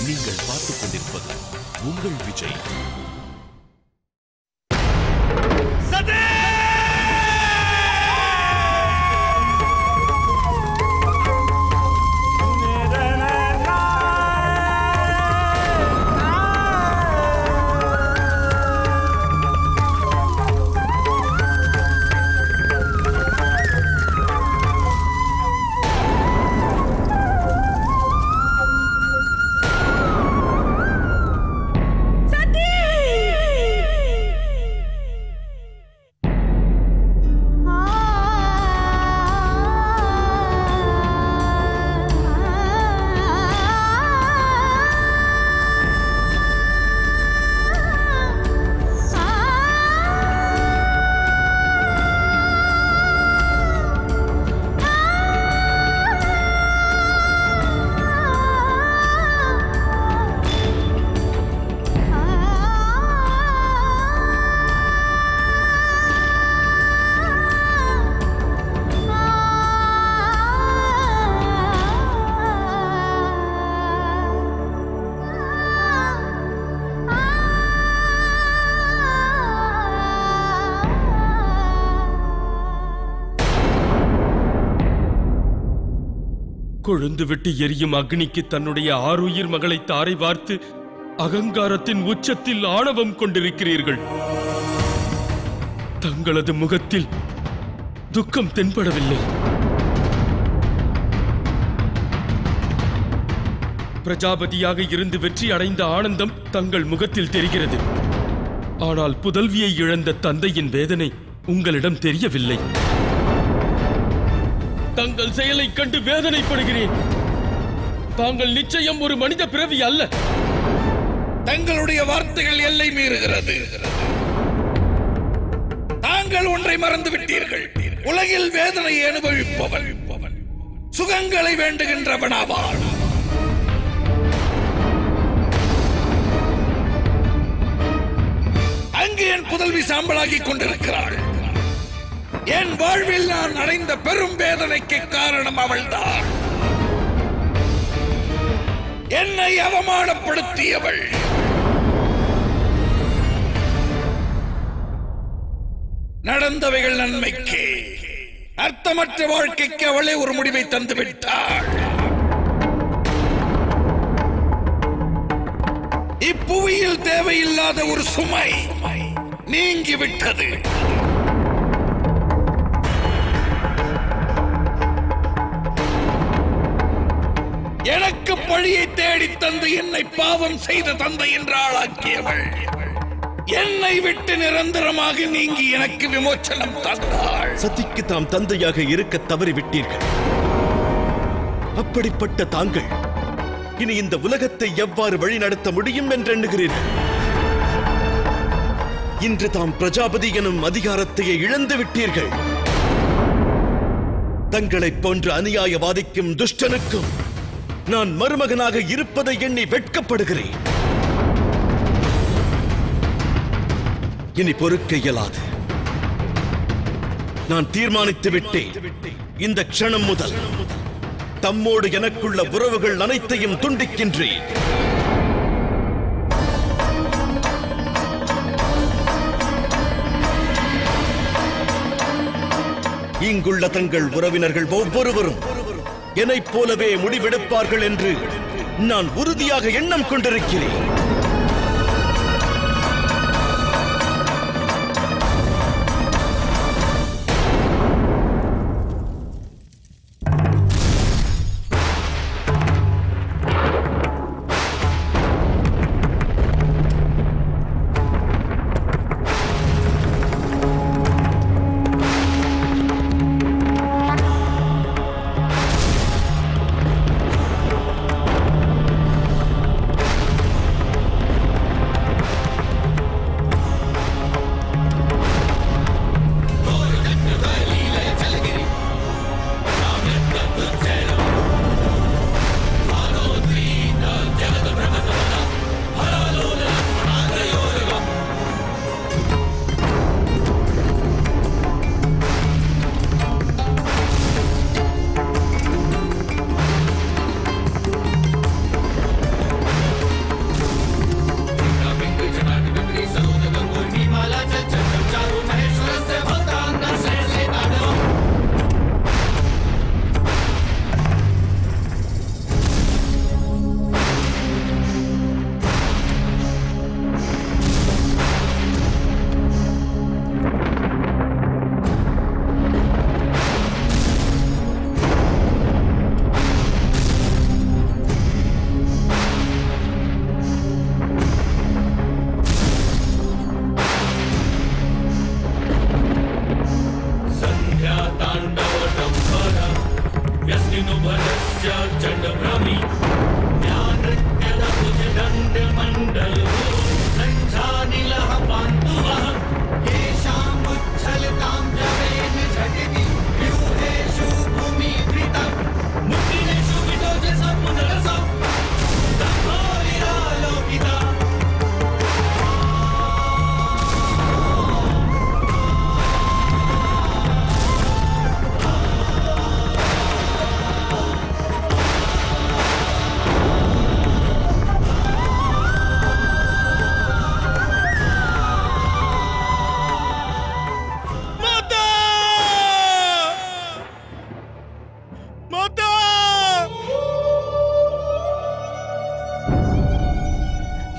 நீங்கள் பார்த்துக் கொண்டிருப்பது உங்கள் விஜய் கொழுந்து விட்டு எரியும் அக்னிக்கு தன்னுடைய ஆருயிர் மகளை தாரை வார்த்து அகங்காரத்தின் உச்சத்தில் ஆணவம் கொண்டிருக்கிறீர்கள் தங்களது முகத்தில் துக்கம் தென்படவில்லை பிரஜாபதியாக இருந்து வெற்றி அடைந்த ஆனந்தம் தங்கள் முகத்தில் தெரிகிறது ஆனால் புதல்வியை இழந்த தந்தையின் வேதனை உங்களிடம் தெரியவில்லை தங்கள் செயலைக் கண்டு வேதனைப்படுகிறேன் தாங்கள் நிச்சயம் ஒரு மனித பிறவி அல்ல தங்களுடைய வார்த்தைகள் எல்லை மீறுகிறது தாங்கள் ஒன்றை மறந்து விட்டீர்கள் உலகில் வேதனையை அனுபவிப்பவன் சுகங்களை வேண்டுகின்றவனாவான் அங்கு என் புதல்வி சாம்பலாகிக் கொண்டிருக்கிறாள் என் வாழ்வில் நான் அடைந்த பெரும் வேதனைக்கு காரணம் அவள்தான் என்னை அவமானப்படுத்தியவள் நடந்தவைகள் நன்மைக்கு அர்த்தமற்ற வாழ்க்கைக்கு அவளே ஒரு முடிவை தந்து விட்டாள் இப்புவியில் தேவையில்லாத ஒரு சுமை நீங்கி விட்டது எனக்கு பழியை தேடி தந்து என்னை பாவம் செய்த தந்தை என்று ஆளாக்கியவள் என்னை விட்டு நிரந்தரமாக நீங்கி எனக்கு விமோச்சனம் தந்தாள் சதிக்கு தாம் தந்தையாக இருக்க தவறிவிட்டீர்கள் அப்படிப்பட்ட தாங்கள் இனி இந்த உலகத்தை எவ்வாறு வழிநடத்த முடியும் என்று எண்ணுகிறீர்கள் இன்று தாம் பிரஜாபதி எனும் அதிகாரத்தையே இழந்து விட்டீர்கள் தங்களைப் போன்ற அநியாயவாதிக்கும் துஷ்டனுக்கும் நான் மருமகனாக இருப்பதை எண்ணி வெட்கப்படுகிறேன் இனி பொறுக்க இயலாது நான் தீர்மானித்து விட்டேன் இந்த க்ஷணம் முதல் தம்மோடு எனக்குள்ள உறவுகள் அனைத்தையும் துண்டிக்கின்றேன் இங்குள்ள தங்கள் உறவினர்கள் ஒவ்வொருவரும் என்னைப் போலவே முடிவெடுப்பார்கள் என்று நான் உறுதியாக எண்ணம் கொண்டிருக்கிறேன்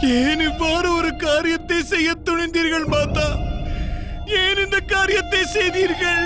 ஏன் இவ்வாறு ஒரு காரியத்தை செய்ய துணிந்தீர்கள் மாதா ஏன் இந்த காரியத்தை செய்தீர்கள்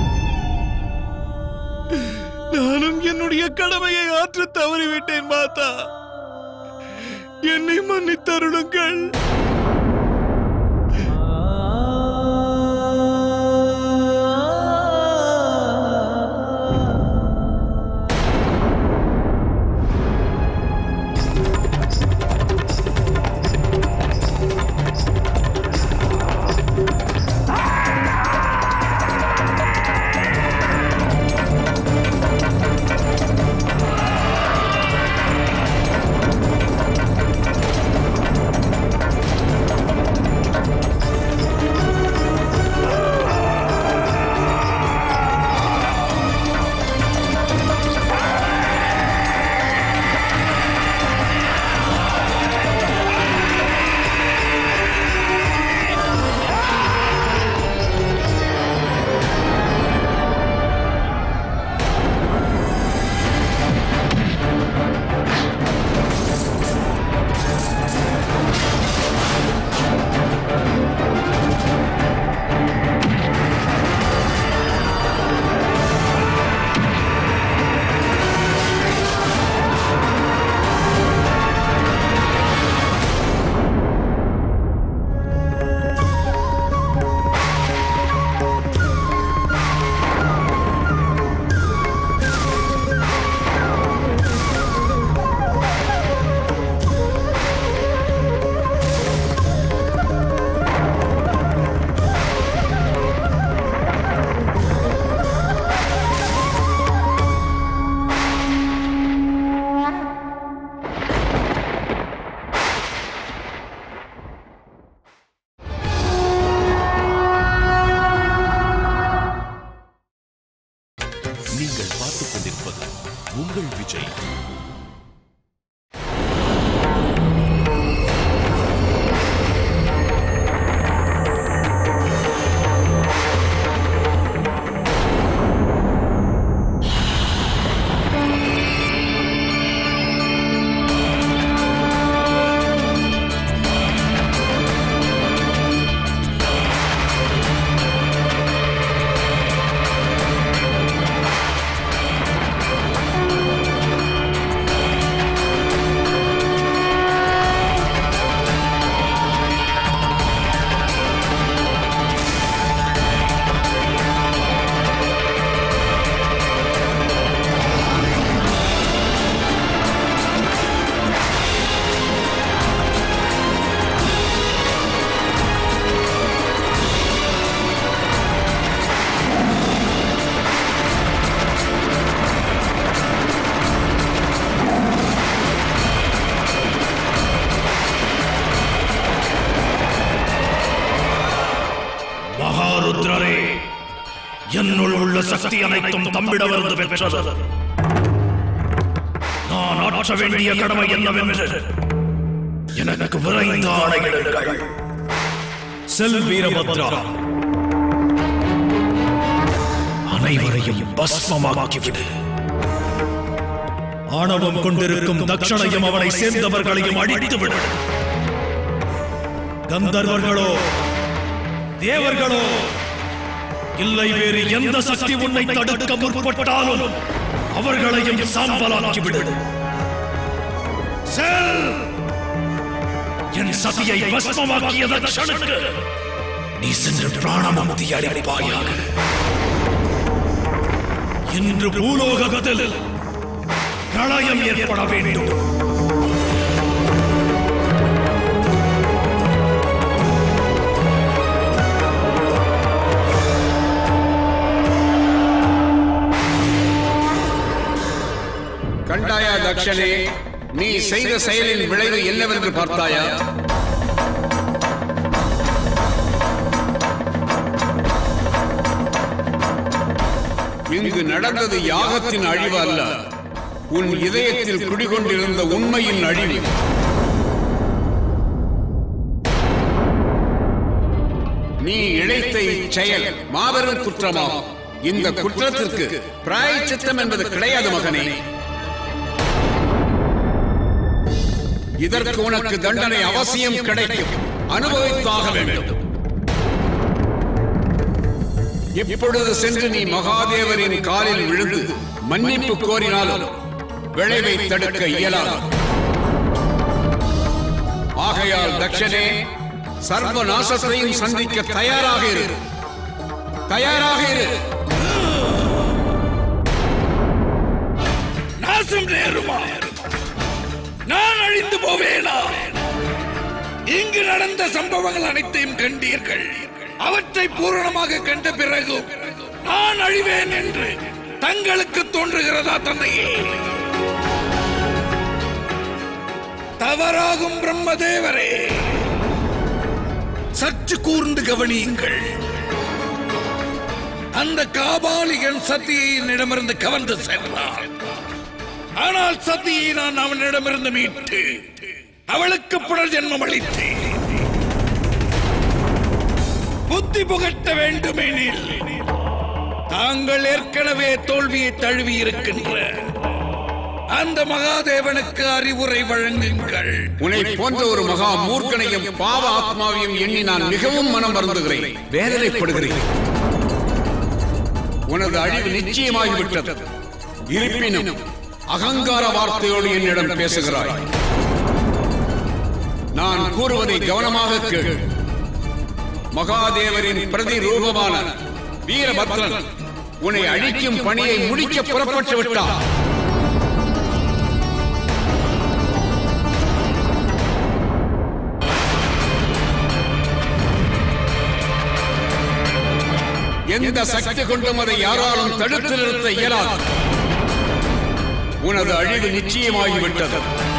நானும் என்னுடைய கடமையை ஆற்ற தவறிவிட்டேன் மாதா என்னை மன்னித்தருளுங்கள் நீங்கள் பார்த்துக் கொண்டிருப்பது உங்கள் விஜய் மகாருத்ரரே என்னுள் உள்ள சக்தி அனைத்தும் தம்மிடமிருந்து பெற்றது நான் ஆற்ற வேண்டிய கடமை என்னவென்று எனக்கு விரைந்து ஆணையிடுங்கள் செல் வீரபத்ரா அனைவரையும் பஸ்மமாக்கிவிடு ஆணவம் கொண்டிருக்கும் தட்சணையும் அவனை சேர்ந்தவர்களையும் அழித்துவிடு கந்தர்வர்களோ தேவர்களோ இல்லை வேறு எந்த சக்தி உன்னை தடுக்க முற்பட்டாலும் அவர்களையும் சாம்பலாக்கிவிடு செல்! என் சதியை பஸ்மமாக்கிய தட்சணுக்கு நீ சென்று பிராணமுக்தி அளிப்பாயாக இன்று பூலோகத்தில் பிரளயம் ஏற்பட வேண்டும் கண்டாயா தக்ஷனே நீ செய்த செயலின் விளைவு என்னவென்று பார்த்தாயா இங்கு நடந்தது யாகத்தின் அழிவு அல்ல உன் இதயத்தில் குடிகொண்டிருந்த உண்மையின் அழிவு நீ இழைத்த இச்செயல் மாபெரும் குற்றமாகும் இந்த குற்றத்திற்கு பிராயச்சித்தம் என்பது கிடையாது மகனே இதற்கு உனக்கு தண்டனை அவசியம் கிடைக்கும் அனுபவித்தாக வேண்டும் இப்பொழுது சென்று நீ மகாதேவரின் காலில் விழுந்து மன்னிப்பு கோரினாலும் விளைவை தடுக்க இயலாது ஆகையால் தக்ஷனே சர்வ நாசத்தையும் சந்திக்க தயாராக இரு தயாராக இரு நாசம் நேருமா நான் அழிந்து போவேனா இங்கு நடந்த சம்பவங்கள் அனைத்தையும் கண்டீர்கள் அவற்றை பூரணமாக கண்ட பிறகு நான் அழிவேன் என்று தங்களுக்கு தோன்றுகிறதா தந்தையே தவறாகும் பிரம்மதேவரே சற்று கூர்ந்து கவனியுங்கள் அந்த காபாலிகன் சத்தியை என்னிடமிருந்து கவர்ந்து சென்றான் ஆனால் சத்தியை நான் அவனிடமிருந்து மீட்டு அவளுக்கு புனர்ஜென்மம் அளித்தேன் புத்தி புகட்ட வேண்டுமெனில் தாங்கள் ஏற்கனவே தோல்வியை தழுவி இருக்கின்ற அந்த மகாதேவனுக்கு அறிவுரை வழங்குங்கள் உன்னை போன்ற ஒரு மகா மூர்க்கனையும் பாவ ஆத்மாவையும் எண்ணி நான் மிகவும் மனம் வருந்துகிறேன் வேதனைப்படுகிறேன் உனது அழிவு நிச்சயமாகிவிட்டது இருப்பினும் அகங்கார வார்த்தையோடு என்னிடம் பேசுகிறாய் நான் கூறுவதை கவனமாக கேள் மகாதேவரின் பிரதி ரூபமான வீரபத்ரன் உன்னை அழிக்கும் பணியை முடிக்க புறப்பட்டு விட்டார் எந்த சக்தி கொண்டும் அதை யாராலும் தடுத்து நிறுத்த இயலாது உனது அழிவு நிச்சயமாகிவிட்டது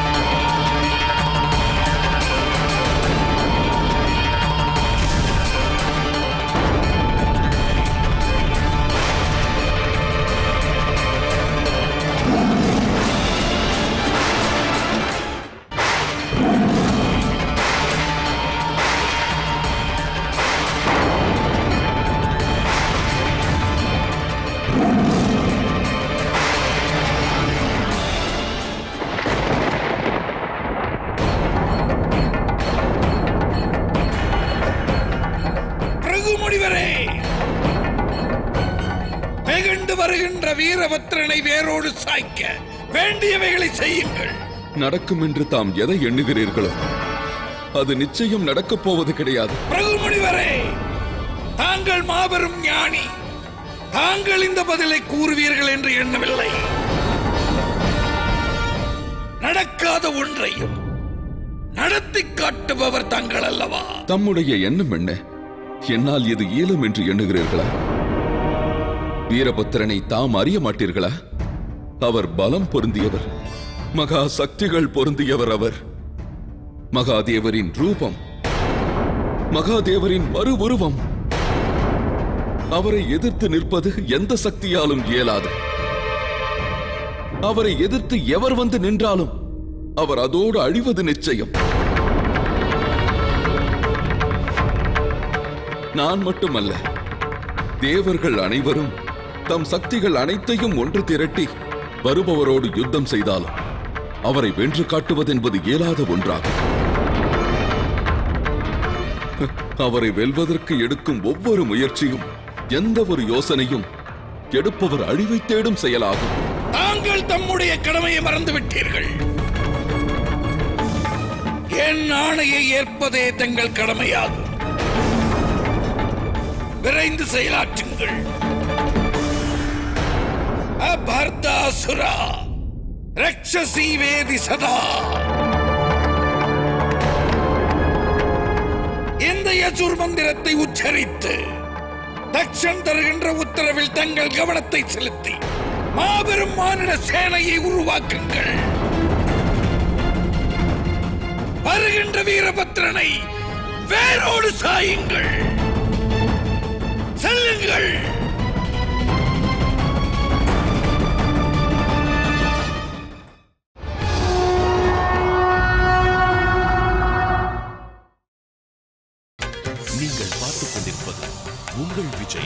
பிரகு முனிவரே வெகுண்டு வருகின்ற வீரபத்ரனை வேரோடு சாய்க்க வேண்டியவைகளை செய்யுங்கள் நடக்கும் என்று தாம் எதை எண்ணுகிறீர்களோ அது நிச்சயம் நடக்கப் போவது கிடையாது பிரகு முனிவரே தாங்கள் மாபெரும் ஞானி தாங்கள் இந்த பதிலை கூறுவீர்கள் என்று எண்ணவில்லை நடக்காத ஒன்றையும் நடத்தி காட்டுபவர் தாங்கள் அல்லவா தம்முடைய எண்ணம் என்ன என்னால் இது இயலும் என்று எண்ணுகிறீர்களா வீரபத்திரனை தாம் அறிய மாட்டீர்களா அவர் பலம் பொருந்தியவர் மகா சக்திகள் பொருந்தியவர் அவர் மகாதேவரின் ரூபம் மகாதேவரின் மறு உருவம் அவரை எதிர்த்து நிற்பது எந்த சக்தியாலும் இயலாது அவரை எதிர்த்து எவர் வந்து நின்றாலும் அவர் அதோடு அழிவது நிச்சயம் நான் மட்டுமல்ல தேவர்கள் அனைவரும் தம் சக்திகள் அனைத்தையும் ஒன்று திரட்டி வருபவரோடு யுத்தம் செய்தாலும் அவரை வென்று காட்டுவதென்பது இயலாத ஒன்றாகும் அவரை வெல்வதற்கு எடுக்கும் ஒவ்வொரு முயற்சியும் எந்த ஒரு யோசனையும் எடுப்பவர் அழிவை தேடும் செயலாகும் தாங்கள் தம்முடைய கடமையை மறந்து விட்டீர்கள் என் ஆணையை ஏற்பதே தங்கள் கடமையாகும் விரைந்து செயலாற்றுங்கள் அபர்தாசுரா ரக்ஷசி வேதி சதா இந்த யசுர் மந்திரத்தை உச்சரித்து தக்ஷன் தருகின்ற உத்தரவில் தங்கள் கவனத்தை செலுத்தி மாபெரும் மானிட சேனையை உருவாக்குங்கள் வருகின்ற வீரபத்ரனை வேரோடு சாயுங்கள் செல்லுங்கள் நீங்கள் பார்த்துக் கொண்டிருப்பது உங்கள் விஜய்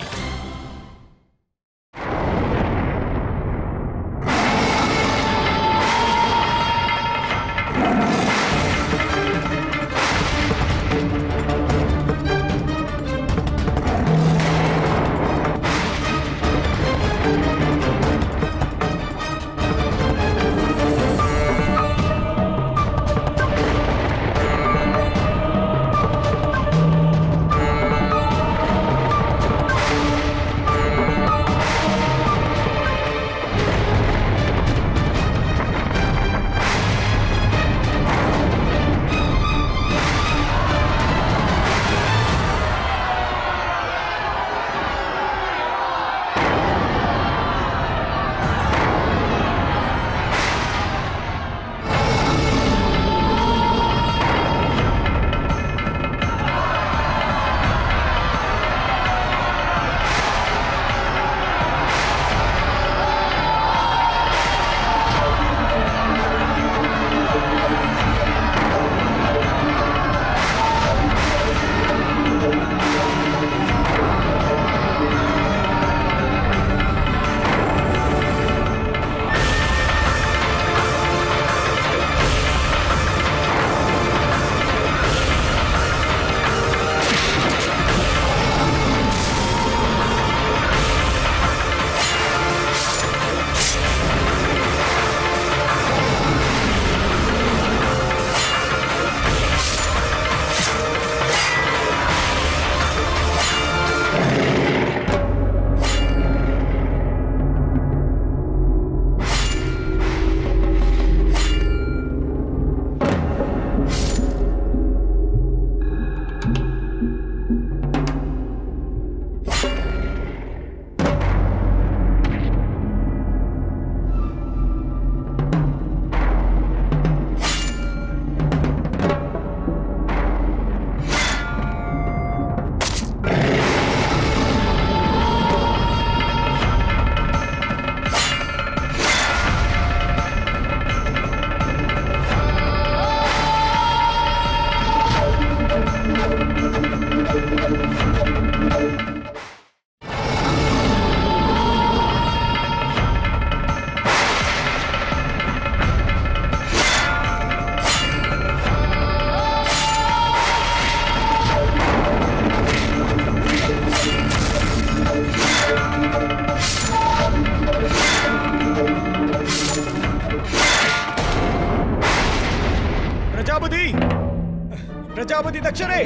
பிரஜாபதி பிரஜாபதி தக்ஷரே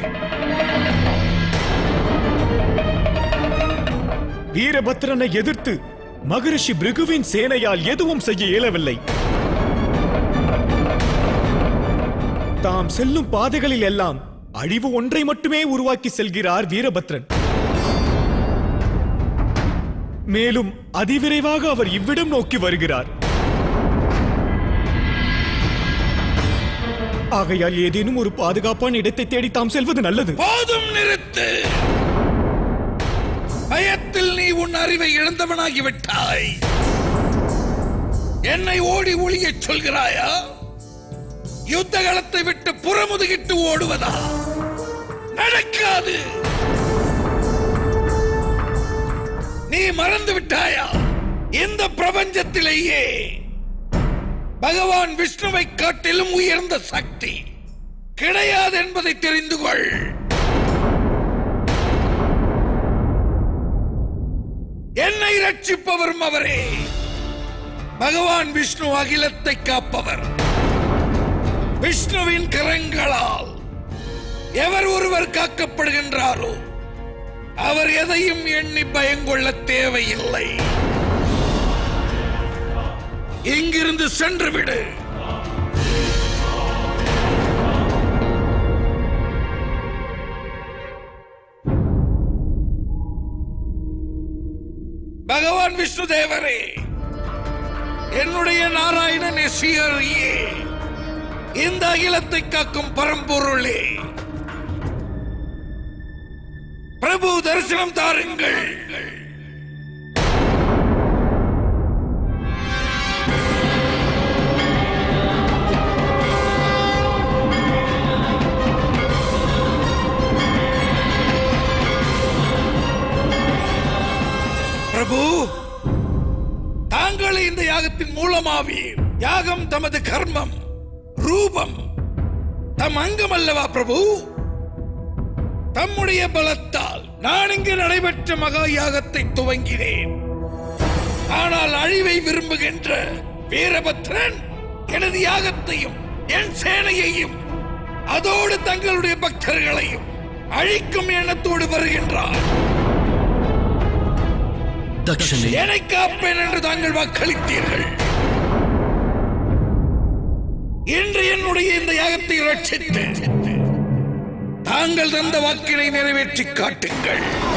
வீரபத்ரனை எதிர்த்து மகரிஷி பிருகுவின் சேனையால் எதுவும் செய்ய இயலவில்லை தாம் செல்லும் பாதைகளில் எல்லாம் அழிவு ஒன்றை மட்டுமே உருவாக்கி செல்கிறார் வீரபத்ரன் மேலும் அதிவிரைவாக அவர் இவ்விடம் நோக்கி வருகிறார் ஆகையால் ஏதேனும் ஒரு பாதுகாப்பான இடத்தை தேடி தாம் செல்வது நல்லது போதும் நிறுத்து பயத்தில் நீ உன் அறிவை இழந்தவனாகி விட்டாய் என்னை ஓடி ஒளியச் சொல்கிறாயா யுத்த களத்தை விட்டு புறமுதுகிட்டு ஓடுவதா நடக்காது நீ மறந்து விட்டாயா இந்த பிரபஞ்சத்திலேயே பகவான் விஷ்ணுவை காட்டிலும் உயர்ந்த சக்தி கிடையாது என்பதை தெரிந்து கொள் என்னை ரட்சிப்பவரும் அவரே பகவான் விஷ்ணு அகிலத்தை காப்பவர் விஷ்ணுவின் கரங்களால் எவர் ஒருவர் காக்கப்படுகின்றாரோ அவர் எதையும் எண்ணி பயங்கொள்ள தேவையில்லை இங்கிருந்து சென்று விடு பகவான் விஷ்ணு தேவரே என்னுடைய நாராயணன் எஸ்ஸியரியே இந்த அகிலத்தை காக்கும் பரம்பொருளே பிரபு தரிசனம் தாருங்கள் பிரபு தாங்கள் இந்த யாகத்தின் மூலமாவீர் யாகம் தமது கர்மம் ரூபம் தம் அங்கம் அல்லவா பிரபு தம்முடைய பலத்தால் நான் இங்கு நடைபெற்ற மகா யாகத்தை துவங்கினேன் ஆனால் அழிவை விரும்புகின்ற வீரபத்ரன் எனது யாகத்தையும் என் சேனையையும் அதோடு தங்களுடைய பக்தர்களையும் அழிக்கும் எண்ணத்தோடு வருகின்றார் தக்ஷனே என்னை காப்பேன் என்று தாங்கள் வாக்களித்தீர்கள் இன்று என்னுடைய இந்த யாகத்தை ரட்சித்து தாங்கள் தந்த வாக்கினை நிறைவேற்றி காட்டுங்கள்